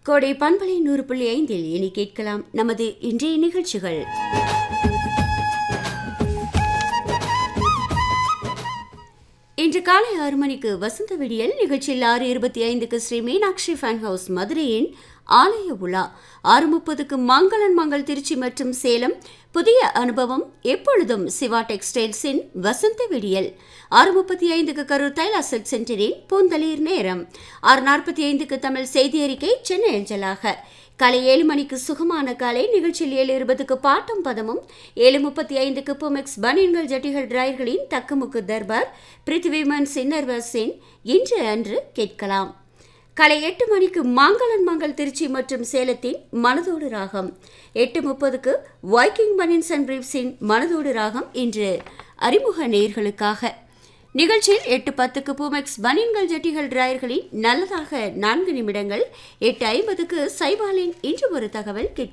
கோடை பண்பலை நூறு புள்ளி ஐந்தில் இனி கேட்கலாம் நமது இன்றைய நிகழ்ச்சிகள் இன்று காலை ஆறு மணிக்கு வசந்த விடியல் நிகழ்ச்சியில் ஆறு இருபத்தி ஐந்துக்கு ஸ்ரீ மீனாட்சி ஃபேன் ஹவுஸ் மதுரையின் ஆலய உலா ஆறு முப்பதுக்கு மங்களன் மங்கள் திருச்சி மற்றும் சேலம் புதிய அனுபவம் எப்பொழுதும் சிவா டெக்ஸ்டைல்ஸின் வசந்த விடியல் ஆறு முப்பத்தி ஐந்துக்கு கரூர் தைலா சில்க் சென்டரின் பூந்தளிர் நேரம் ஆறு நாற்பத்தி ஐந்துக்கு தமிழ் செய்தி அறிக்கை சென்னை அஞ்சலாக காலை ஏழு மணிக்கு சுகமான காலை நிகழ்ச்சியில் ஏழு இருபதுக்கு பாட்டும் பதமும் ஏழு முப்பத்தி ஐந்துக்கு பொமெக்ஸ் பனியன்கள் ஜட்டிகள் டிரையர்களின் தக்குமுக்கு தர்பார் பிருத்திவிமன் சின்னர்வசின் இன்று அன்று கேட்கலாம் காலை எட்டு மணிக்கு மாங்கலன் மங்கள் திருச்சி மற்றும் சேலத்தின் மனதோடு ராகம் எட்டு முப்பதுக்கு வைக்கிங் பனின்ஸ் அண்ட் பிரீப்ஸின் மனதோடு ராகம் இன்று அறிமுக நேயர்களுக்காக நிகழ்ச்சியில் எட்டு பத்துக்கு பூமெக்ஸ் பனியன்கள் ஜட்டிகள் டிராயர்களின் நல்லதாக நான்கு நிமிடங்கள் எட்டு ஐம்பதுக்கு சைபாலின் இன்று ஒரு தகவல் கேட்க